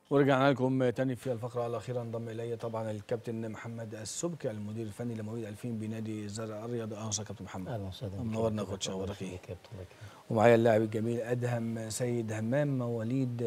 ورجعنا لكم تاني في الفقرة الأخيرة انضم إلي طبعا الكابتن محمد السبكي المدير الفني لمواليد 2000 بنادي الزرع الرياضي أهلا وسهلا كابتن محمد اهلا وسهلا منورنا بك. يا كوتش، الله أخبارك إيه؟ يخليك يا كابتن، الله يكرمك. ومعايا اللاعب الجميل أدهم سيد همام مواليد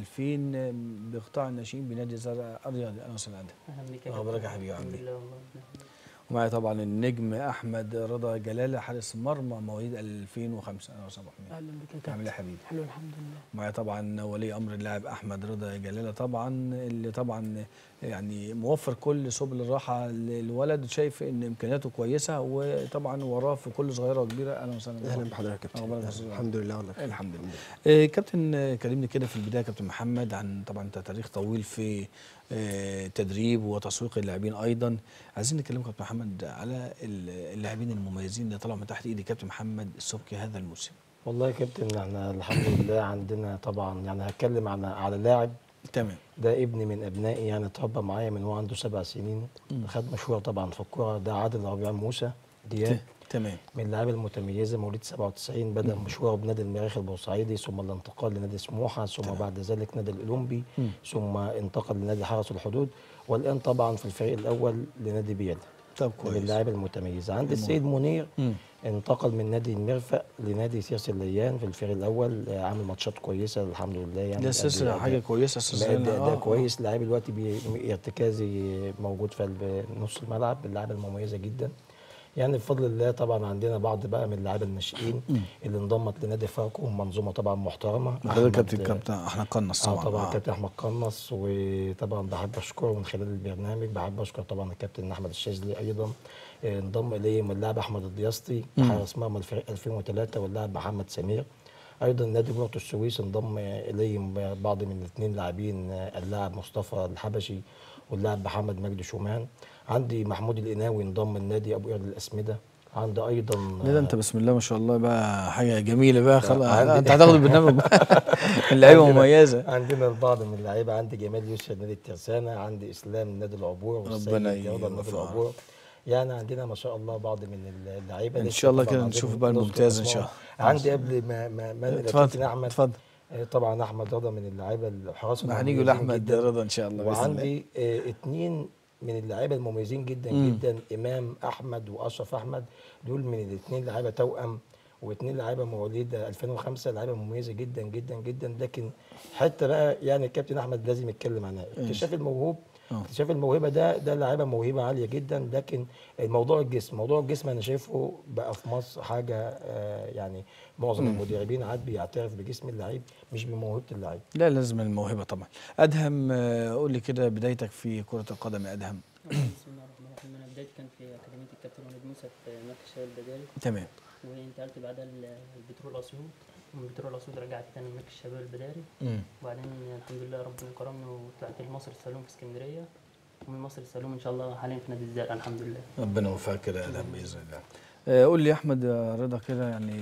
2000 بقطاع الناشئين بنادي الزرع الرياضي أهلا وسهلا أدهم اهلا بيك يا أخبارك كابتن. يا حبيبي، عامل الحمد إيه؟ لله والله ومعايا طبعا النجم أحمد رضا جلالة حارس مرمى مواليد 2005 أهلا وسهلا أحمد اهلا بك يا عامل إيه كابتن يا حبيبي حلو الحمد لله معايا طبعا ولي امر اللاعب احمد رضا جلاله طبعا اللي طبعا يعني موفر كل سبل الراحه للولد شايف ان امكانياته كويسه وطبعا وراه في كل صغيره وكبيره اهلا وسهلا اهلا بحضرتك يا كابتن أخبارك يا أهلاً. أستاذ الحمد لله والله بخير. الحمد لله آه، كابتن آه، كلمني كده في البدايه كابتن محمد عن طبعا انت تاريخ طويل في آه، تدريب وتسويق اللاعبين ايضا عايزين نكلمك كابتن محمد على ال- اللاعبين المميزين اللي طلعوا من تحت ايدي كابتن محمد السبكي هذا الموسم والله يا كابتن احنا الحمد لله عندنا طبعا يعني هتكلم عن على لاعب تمام ده ابن من ابنائي يعني اتربى معايا من هو عنده سبع سنين خد مشوار طبعا في الكوره ده عادل ربيع موسى دياب تمام من اللعيبه المتميزه مواليد 97 بدا مشواره بنادي المريخ البورسعيدي ثم الانتقال لنادي سموحه ثم تمام. بعد ذلك نادي الاولمبي مم. ثم انتقل لنادي حرس الحدود والان طبعا في الفريق الاول لنادي بيلا طب من كويس اللعيبه المتميزه عند المهم. السيد منير مم. انتقل من نادي المرفأ لنادي سيرس الليان في الفريق الاول آه، عامل ماتشات كويسه الحمد لله يعني ده سلسله بيأدي- حاجه كويسه سلسله بيأدي اداء آه، كويس لعيب دلوقتي بي- ارتكازي موجود في قلب نص الملعب اللعيبه المميزه جدا يعني بفضل الله طبعا عندنا بعض بقى من اللعيبه الناشئين اللي انضمت لنادي فاركو منظومه طبعا محترمه آه. ده أحمد- كابتن كابتن احنا قنص اه طبعا طبعا آه. كابتن احمد قنص وطبعا بحب اشكره من خلال البرنامج بحب اشكر طبعا الكابتن احمد الشاذلي ايضا آه، انضم اليهم اللاعب احمد الدياسطي حارس مرمى الفريق 2003 واللاعب محمد سمير ايضا نادي بورتو السويس انضم اليهم بعض من الاثنين لاعبين آه، اللاعب مصطفى الحبشي واللاعب محمد مجدي شومان عندي محمود القناوي انضم النادي ابو قير للاسمده عندي ايضا لا ده انت بسم الله ما شاء الله بقى حاجه جميله بقى خلاص عندي- انت هتاخد البرنامج بقى اللعيبه عندنا- مميزه عندنا البعض من اللعيبه عندي جمال يوسف نادي الترسانه عندي اسلام نادي العبور والسيد ربنا جوده نادي يوفقه. العبور يعني عندنا ما شاء الله بعض من اللعيبه إن لسه شاء الله طبعاً كده عايزين نشوف بقى نذكر الممتاز إن أسمائهم. شاء الله. عندي قبل ما ما ما اتفضل الكابتن احمد اتفضل آه، طبعا احمد رضا من اللعيبه الحراس هنيجي المميزين لاحمد جداً. رضا ان شاء الله باذن الله وعندي آه، اتنين من اللعيبه المميزين جدا مم. جدا امام احمد واشرف احمد دول من الاثنين لعيبه توأم واثنين لعيبه مواليد 2005 لعيبه مميزه جدا جدا جدا لكن حتى بقى يعني الكابتن احمد لازم يتكلم عنها اكتشاف الموهوب آه. اكتشاف الموهبه ده ده لعيبه موهبه عاليه جدا لكن الموضوع الجسم موضوع الجسم انا شايفه بقى في مصر حاجه آه، يعني معظم المدربين عاد بيعترف بجسم اللعيب مش بموهبه اللعيب لا لازم الموهبه طبعا ادهم آه، قول لي كده بدايتك في كره القدم يا ادهم بسم الله الرحمن الرحيم انا بدايتي كان في اكاديميه الكابتن وليد موسى في مركز الشباب البداري تمام وانتقلت بعدها ل- للبترول اسيوط ومن بترول اسيوط رجعت تاني مركز الشباب البداري مم. وبعدين الحمد لله ربنا كرمني وطلعت لمصر السلوم في اسكندريه ومن مصر السلوم ان شاء الله حاليا في نادي الزرقاء الحمد لله ربنا يوفقك كده يا ادهم باذن الله آه، قول لي يا احمد يا رضا كده يعني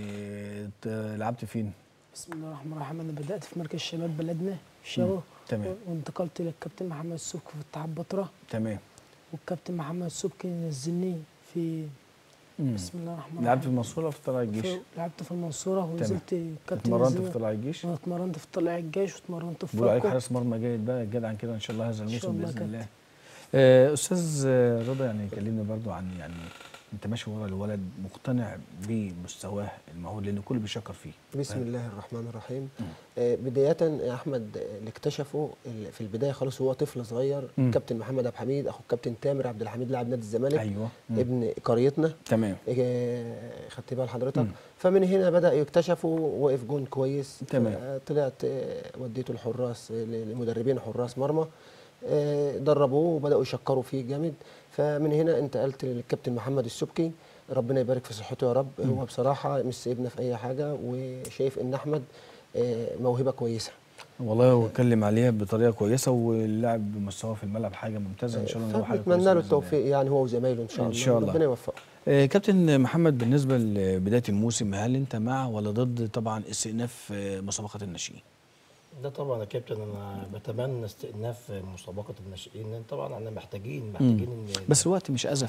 ت- لعبت فين بسم الله الرحمن الرحيم انا بدات في مركز شباب بلدنا الشاو تمام وانتقلت للكابتن محمد السبكي في اتحاد بطره تمام والكابتن محمد السبكي نزلني في مم. بسم الله الرحمن لعبت في الرحيم المنصوره ولا في طلائع الجيش في- لعبت في المنصوره ونزلت الكابتن اتمرنت نزلني- في طلائع الجيش انا اتمرنت في طلائع الجيش واتمرنت في بيقولوا عليك فاركو حارس مرمى جيد بقى جدعا كده ان شاء الله هذا إن شاء الموسم الله باذن كابتن. الله آه، استاذ آه، رضا يعني كلمنا برضو عن يعني انت ماشي ورا الولد مقتنع بمستواه المهول لان الكل بيشكر فيه بسم فاهم؟ الله الرحمن الرحيم آه بداية يا أحمد آه، اللي اكتشفه ال- في البداية خالص وهو طفل صغير مم. كابتن محمد عبد الحميد أخو الكابتن تامر عبد الحميد لاعب نادي الزمالك ايوه مم. ابن قريتنا تمام آه، خدت بال حضرتك مم. فمن هنا بدأ يكتشفه وقف جون كويس تمام. آه، طلعت آه، وديته الحراس آه، لمدربين حراس مرمى آه، دربوه وبدأوا يشكروا فيه جامد فمن هنا انتقلت للكابتن محمد السبكي ربنا يبارك في صحته يا رب هو بصراحة مش سايبنا في أي حاجة وشايف إن أحمد آه، موهبة كويسة والله هو اتكلم عليها بطريقه كويسه واللاعب بمستواه في الملعب حاجه ممتازه ان شاء الله إن هو حاجه فبنتمنى كويسة له بإذن الله. التوفيق يعني هو وزمايله إن شاء إن الله شاء الله. ربنا يوفقه آه، كابتن محمد بالنسبه لبدايه الموسم هل انت مع ولا ضد طبعا استئناف آه، مسابقه الناشئين؟ ده طبعا يا كابتن انا بتمنى استئناف مسابقه الناشئين لان طبعا احنا محتاجين محتاجين ان بس الوقت مش ازف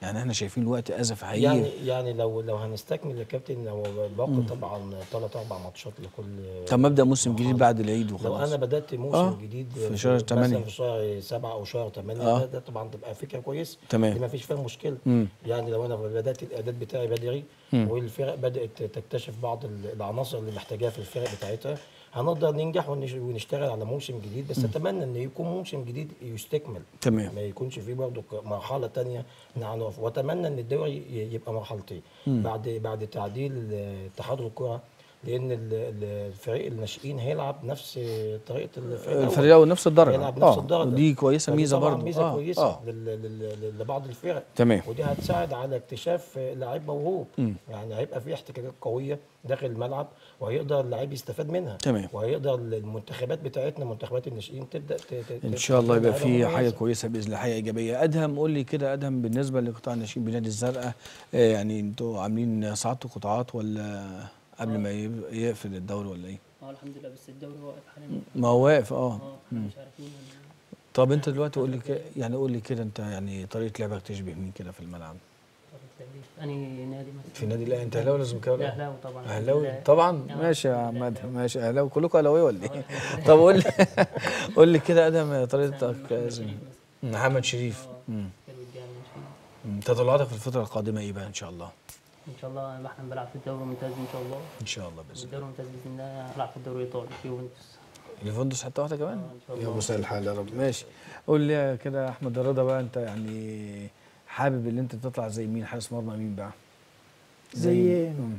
يعني احنا شايفين الوقت ازف حقيقي يعني يعني لو لو هنستكمل يا كابتن لو باقي طبعا ثلاث اربع ماتشات لكل طب مبدا موسم جديد مرحلة. بعد العيد لو وخلاص انا بدات موسم آه، جديد في شهر تمانية. مثلا في شهر سبعة او شهر 8 آه. ده, ده طبعا تبقى فكره كويسه تمام. دي ما فيش فيها مشكله مم. يعني لو انا بدات الاعداد بتاعي بدري والفرق بدات تكتشف بعض ال- العناصر اللي محتاجاها في الفرق بتاعتها هنقدر ننجح ونش- ونشتغل على موسم جديد بس اتمنى ان يكون موسم جديد يستكمل تمام. ما يكونش فيه برضه ك- مرحله تانية نقف واتمنى ان الدوري ي- يبقى مرحلتين بعد بعد تعديل آه، اتحاد الكره لان ال- ال- الفريق الناشئين هيلعب نفس طريقه الفريق الأول. الفريق الاول نفس الدرجه هيلعب نفس الدرجه ودي كويسه فدي ميزه طبعاً برضه ميزه آه. كويسه آه. لل- لل- لل- لبعض الفرق تمام. ودي هتساعد على اكتشاف لعيب موهوب يعني هيبقى في احتكاكات قويه داخل الملعب وهيقدر اللعيب يستفاد منها تمام. وهيقدر المنتخبات بتاعتنا منتخبات الناشئين تبدا ت- ت- ان ت- شاء الله يبقى تبقى في لعيبة حاجه مميزة. كويسه باذن الله حاجه ايجابيه ادهم قول لي كده ادهم بالنسبه لقطاع الناشئين بنادي الزرقاء آه، يعني انتوا عاملين صعدتوا قطاعات ولا قبل ما يب- يقفل الدوري ولا ايه؟ اه الحمد لله بس الدوري واقف حاليا ما هو واقف اه اه احنا مش عارفين هن- طب انت دلوقتي قول لي كده يعني قول لي كده انت يعني طريقه لعبك تشبه مين كده في الملعب؟ انهي نادي مثلا في نادي لا انت اهلاوي لازم كده لا اهلاوي طبعا اهلاوي لا. طبعا آه، ماشي يا الحمد لله عماد أهلاوي. ماشي اهلاوي كلكم اهلاويه ولا آه، ايه؟ الحمد لله. طب قول لي قول لي كده ادهم طريقتك محمد زي- شريف مثلا. محمد شريف اه مم. حلو الجامد ان شاء الله مم. تطلعاتك في الفتره القادمه ايه بقى ان شاء الله؟ ان شاء الله احنا بنلعب في الدوري الممتاز ان شاء الله ان شاء الله باذن الله الدوري الممتاز باذن الله العب في الدوري الايطالي في يوفنتوس يوفنتوس حتى واحده كمان؟ آه، إن شاء يا الله. ابو سهل الحال يا رب ماشي قول لي كده يا احمد رضا بقى انت يعني حابب ان انت تطلع زي مين حارس مرمى مين بقى؟ زي مم.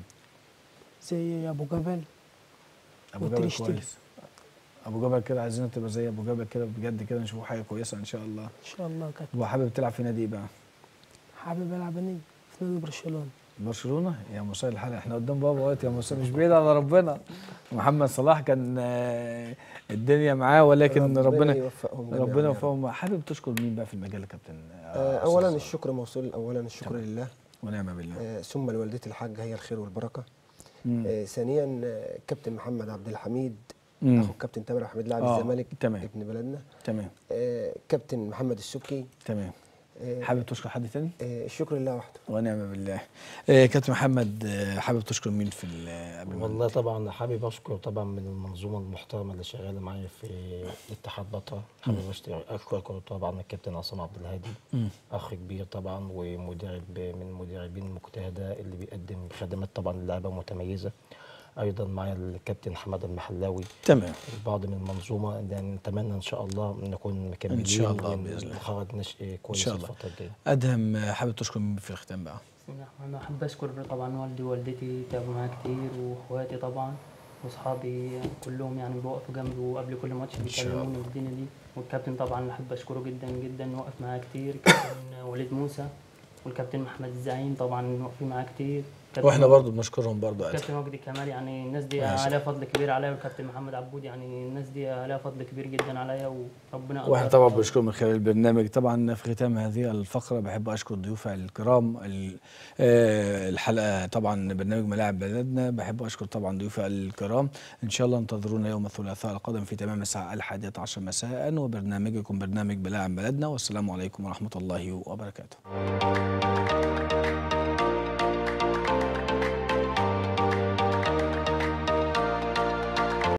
زي ابو جبل ابو جبل وتريشتجن. كويس ابو جبل كده عايزين تبقى زي ابو جبل كده بجد كده نشوف حاجه كويسه ان شاء الله ان شاء الله كانت وحابب تلعب في نادي ايه بقى؟ حابب العب أنا في نادي برشلونه برشلونه يا مساء الحال احنا قدام بابا وقت يا مساء مش بعيد على ربنا محمد صلاح كان آه، الدنيا معاه ولكن ربنا يوفقهم جميعاً ربنا يا رب. يوفقهم حابب تشكر مين بقى في المجال يا كابتن آه، اولا الشكر موصول اولا الشكر لله ونعم بالله آه، ثم لوالدتي الحاجه هي الخير والبركه مم. آه، ثانيا آه، كابتن محمد عبد الحميد مم. اخو الكابتن تامر حميد لاعب آه، الزمالك تمام. ابن بلدنا تمام آه، كابتن محمد السبكي تمام آه، حابب تشكر حد تاني؟ آه، الشكر لله وحده ونعم بالله آه، كابتن محمد آه، حابب تشكر مين في ال- قبل ما والله طبعا حابب اشكر طبعا من المنظومه المحترمه اللي شغاله معايا في اتحاد بطه حابب أشت- اشكر طبعا الكابتن عصام عبد الهادي اخ كبير طبعا ومدرب من المدربين المجتهده اللي بيقدم خدمات طبعا للاعيبه متميزه ايضا معايا الكابتن حماد المحلاوي تمام بعض من المنظومه ده نتمنى ان شاء الله نكون مكملين إن شاء الله ون- بإذن الله. ونخرج نشء كويس شاء الله. الفتره الجايه ادهم آه، حابب تشكر مين في الختام بقى؟ بسم الله الرحمن الرحيم احب اشكر طبعا والدي ووالدتي تعبوا معايا كتير واخواتي طبعا واصحابي كلهم يعني بيوقفوا جنبي وقبل كل ماتش شاء بيكلموني والدنيا دي والكابتن طبعا احب اشكره جدا جدا وقف معايا كتير كابتن وليد موسى والكابتن محمد الزعيم طبعا واقفين معايا كتير كابتن واحنا برضو بنشكرهم برضو ادهم كابتن وجدي كمال يعني الناس دي ماشي. عليها فضل كبير عليا والكابتن محمد عبود يعني الناس دي عليها فضل كبير جدا عليا وربنا واحنا يقدرهم. طبعا بنشكرهم من خلال البرنامج طبعا في ختام هذه الفقره بحب اشكر ضيوف الكرام ال- آه، الحلقه طبعا برنامج ملاعب بلدنا بحب اشكر طبعا ضيوف الكرام ان شاء الله انتظرونا يوم الثلاثاء القادم في تمام الساعه الحادية عشر مساء وبرنامجكم برنامج ملاعب بلدنا والسلام عليكم ورحمه الله وبركاته